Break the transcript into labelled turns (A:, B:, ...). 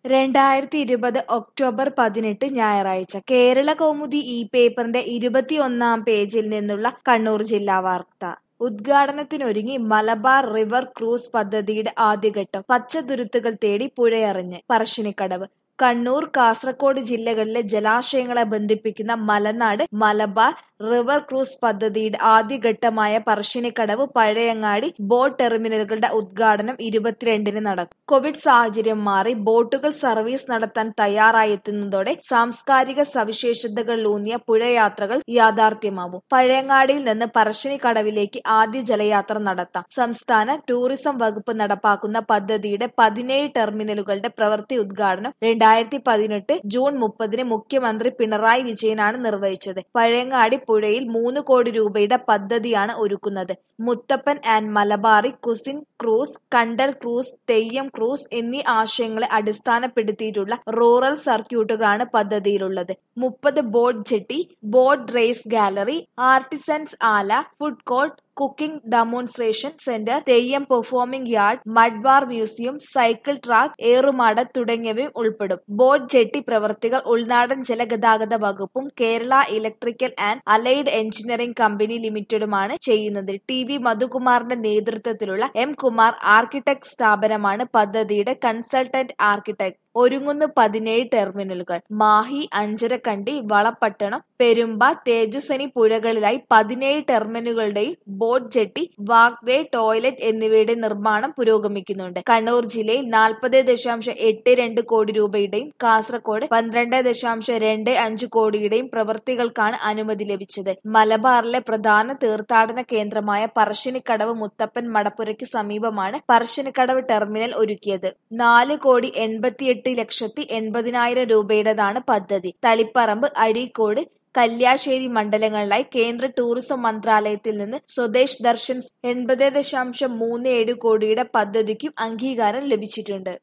A: രണ്ടായിരത്തി ഇരുപത് ഒക്ടോബർ പതിനെട്ട് ഞായറാഴ്ച കേരള കൗമുദി ഈ പേപ്പറിന്റെ ഇരുപത്തിയൊന്നാം പേജിൽ നിന്നുള്ള കണ്ണൂർ ജില്ലാ വാർത്ത ഉദ്ഘാടനത്തിനൊരുങ്ങി മലബാർ റിവർ ക്രൂസ് പദ്ധതിയുടെ ആദ്യഘട്ടം പച്ചതുരുത്തുകൾ തേടി പുഴയറിഞ്ഞ് പറശ്ശിനിക്കടവ് കണ്ണൂർ കാസർഗോഡ് ജില്ലകളിലെ ജലാശയങ്ങളെ ബന്ധിപ്പിക്കുന്ന മലനാട് മലബാർ റിവർ ക്രൂസ് പദ്ധതിയുടെ ആദ്യഘട്ടമായ പറശ്ശിനിക്കടവ് പഴയങ്ങാടി ബോട്ട് ടെർമിനലുകളുടെ ഉദ്ഘാടനം ഇരുപത്തിരണ്ടിന് നടക്കും കോവിഡ് സാഹചര്യം മാറി ബോട്ടുകൾ സർവീസ് നടത്താൻ തയ്യാറായെത്തുന്നതോടെ സാംസ്കാരിക സവിശേഷതകളിലൂന്നിയ പുഴയാത്രകൾ യാഥാർത്ഥ്യമാവും പഴയങ്ങാടിയിൽ നിന്ന് പറശ്ശിനിക്കടവിലേക്ക് ആദ്യ ജലയാത്ര നടത്താം സംസ്ഥാന ടൂറിസം വകുപ്പ് നടപ്പാക്കുന്ന പദ്ധതിയുടെ പതിനേഴ് ടെർമിനലുകളുടെ പ്രവൃത്തി ഉദ്ഘാടനം രണ്ടായിരത്തി പതിനെട്ട് ജൂൺ മുപ്പതിന് മുഖ്യമന്ത്രി പിണറായി വിജയനാണ് നിർവഹിച്ചത് പഴയങ്ങാടി പുഴയിൽ മൂന്ന് കോടി രൂപയുടെ പദ്ധതിയാണ് ഒരുക്കുന്നത് Muthappan and Malabari cuisine cruise കണ്ടൽ ക്രൂസ് തെയ്യം ക്രൂസ് എന്നീ ആശയങ്ങളെ അടിസ്ഥാനപ്പെടുത്തിയിട്ടുള്ള റൂറൽ സർക്യൂട്ടുകളാണ് പദ്ധതിയിലുള്ളത് മുപ്പത് boat jetty boat race gallery artisans ആല food court cooking demonstration centre theyyam performing yard മഡ്ബാർ മ്യൂസിയം സൈക്കിൾ ട്രാക്ക് ഏറുമാട തുടങ്ങിയവയും ഉൾപ്പെടും ബോട്ട് ജെട്ടി പ്രവർത്തികൾ ഉൾനാടൻ ജലഗതാഗത വകുപ്പും Kerala electrical and allied engineering company ലിമിറ്റഡുമാണ് ചെയ്യുന്നത് ടി വി മധുകുമാറിന്റെ നേതൃത്വത്തിലുള്ള എം കുമാർ ആർക്കിടെക്ട് സ്ഥാപനമാണ് പദ്ധതിയുടെ കൺസൾട്ടന്റ് ആർക്കിടെക്ട് ഒരുങ്ങുന്ന പതിനേഴ് ടെർമിനലുകൾ മാഹി അഞ്ചരക്കണ്ടി വളപട്ടണം പെരുമ്പ തേജസ്വനി പുഴകളിലായി പതിനേഴ് ടെർമിനലുകളുടെയും ബോട്ട് ജെട്ടി വാക്വേ ടോയ്ലറ്റ് എന്നിവയുടെ നിർമ്മാണം പുരോഗമിക്കുന്നുണ്ട് കണ്ണൂർ ജില്ലയിൽ നാൽപ്പത് ദശാംശം എട്ട് രണ്ട് കോടി രൂപയുടെയും കാസർഗോഡ് പന്ത്രണ്ട് ദശാംശം രണ്ട് അഞ്ച് കോടിയുടെയും പ്രവൃത്തികൾക്കാണ് അനുമതി ലഭിച്ചത് മലബാറിലെ പ്രധാന തീർത്ഥാടന കേന്ദ്രമായ പറശ്ശിനിക്കടവ് മുത്തപ്പൻ മടപ്പുരയ്ക്ക് സമീപമാണ് പറശ്ശിനിക്കടവ് ടെർമിനൽ ഒരുക്കിയത് നാല് കോടി എൺപത്തിയെട്ട് എട്ട് ലക്ഷത്തി എൺപതിനായിരം രൂപയുടേതാണ് പദ്ധതി തളിപ്പറമ്പ് അഴീക്കോട് കല്യാശ്ശേരി മണ്ഡലങ്ങളിലായി കേന്ദ്ര ടൂറിസം മന്ത്രാലയത്തിൽ നിന്ന് സ്വദേശ് ദർശൻ എൺപത് ദശാംശം മൂന്ന് ഏഴ് കോടിയുടെ പദ്ധതിക്കും അംഗീകാരം ലഭിച്ചിട്ടുണ്ട്